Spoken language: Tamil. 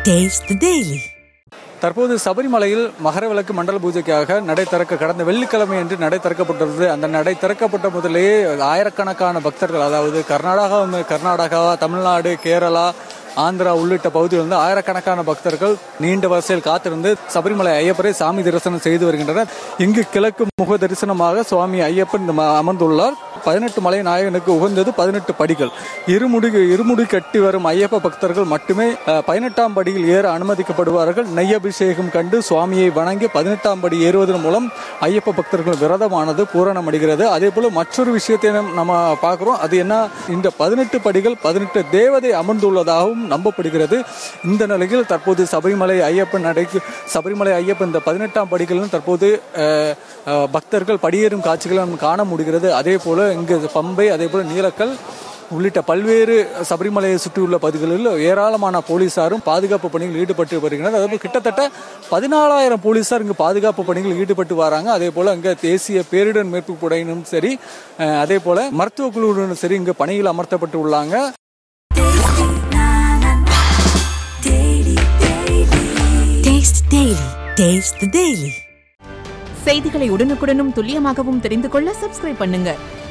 Taste the Daily. தற்போது சபரிமலையில் மகர விளக்கு மண்டல பூஜைக்காக நடை திறக்க கடந்த வெள்ளிக்கிழமை என்று நடை திறக்கப்பட்டது அந்த நடை திறக்கப்பட்ட முதலே ஆயிரக்கணக்கான பக்தர்கள் அதாவது கர்நாடகா கர்நாடகா தமிழ்நாடு கேரளா ஆந்திரா உள்ளிட்ட பகுதியில் வந்து ஆயிரக்கணக்கான பக்தர்கள் நீண்ட வரிசையில் காத்திருந்து சபரிமலை ஐயப்பரை சாமி தரிசனம் செய்து வருகின்றனர் இங்கு கிழக்கு முக தரிசனமாக சுவாமி ஐயப்பன் இந்த ம- அமர்ந்துள்ளார் பதினெட்டு மலை நாயகனுக்கு உகந்தது பதினெட்டு படிகள் இருமுடி இருமுடி கட்டி வரும் ஐயப்ப பக்தர்கள் மட்டுமே அஹ், பதினெட்டாம் படியில் ஏற அனுமதிக்கப்படுவார்கள் நெய்யபிஷேகம் கண்டு சுவாமியை வணங்கி பதினெட்டாம் படி ஏறுவதன் மூலம் ஐயப்ப பக்தர்கள் விரதமானது பூரணமடைகிறது அதே போல மற்றொரு விஷயத்தை நம்ம- நம்ம பார்க்கிறோம் அது என்ன இந்த பதினெட்டு படிகள் பதினெட்டு தேவதை அமர்ந்துள்ளதாகவும் நம்பப்படுகிறது இந்த நிலையில் தற்போது சபரிமலை ஐயப்பன் நடைக்கு சபரிமலை ஐயப்பன் இந்த பதினெட்டாம் படிகளிலும் தற்போது அஹ், அஹ், பக்தர்கள் படியேறும் காட்சிகளை நம்ம காண முடிகிறது அதே போல இங்கு பம்பை அதே போல நீலக்கல் உள்ளிட்ட பல்வேறு சபரிமலையை சுற்றியுள்ள பகுதிகளில் ஏராளமான போலீசாரும் பாதுகாப்பு பணியில் ஈடுபட்டு வருகின்றனர் அதே போல கிட்டத்தட்ட பதினாலாயிரம் போலீசார் இங்கு பாதுகாப்பு பணியில் ஈடுபட்டு வராங்க அதே போல இங்க தேசிய பேரிடர் மீட்பு படையினரும் சரி அஹ், அதே போல மருத்துவ குழுவினரும் சரி இங்கு பணியில் அமர்த்தப்பட்டு உள்ளாங்க Taste the Daily. Taste the Daily. செய்திகளை உடனுக்குடனும் துல்லியமாகவும் தெரிந்து கொள்ள சப்ஸ்கிரைப் பண்ணுங்க